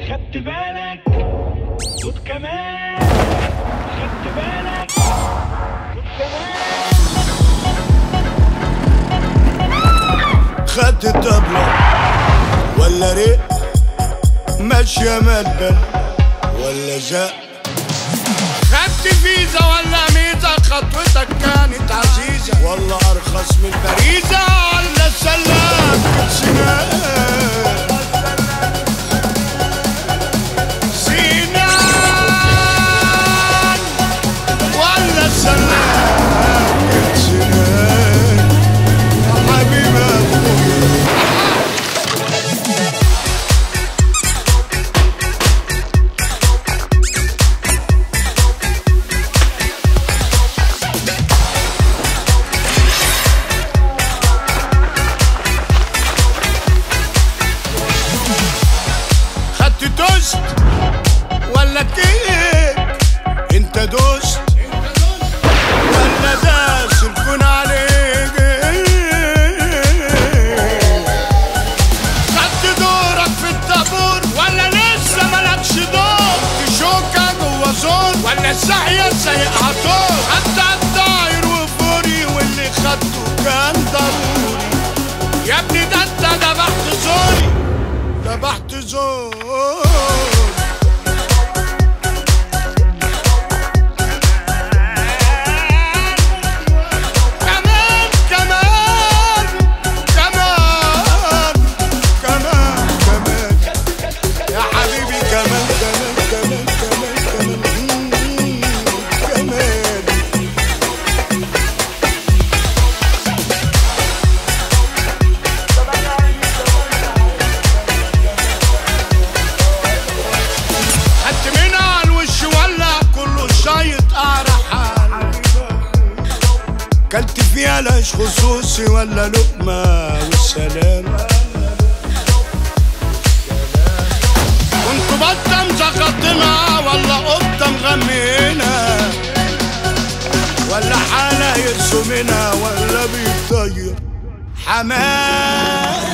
خدت بالك خد كمان خدت بالك خد كمان خدت الطبلة ولا رق ماشية ملبن ولا زق خدت فيزا ولا ميزة خطوتك كانت عزيزة ولا أرخص من باريزة ولا سلام سنان سنان ولا سلام سنان يا حبيب أخويا خدت توست ولا كيك انت دوست ولا داس الكون عليك خدت دورك في الطابور ولا لسه مالكش دور تشوكة جوا زور ولا الساحية سايقها دور خدت الطاير وفوري واللي خدته كان ضروري يا ابني ده انت ذبحت زوري ذبحت زور كمان كمان كمان كمان كمان يا حبيبي كمان كمان كمان كمان كمان كمان خدت منها على الوش ولا كله شايط قعر حال كلت فيها لاش خصوصي ولا لقمة والسلام كنت بطة مزغطمة ولا قطة مغمينة ولا حالة يرسمنا ولا بيطير حمام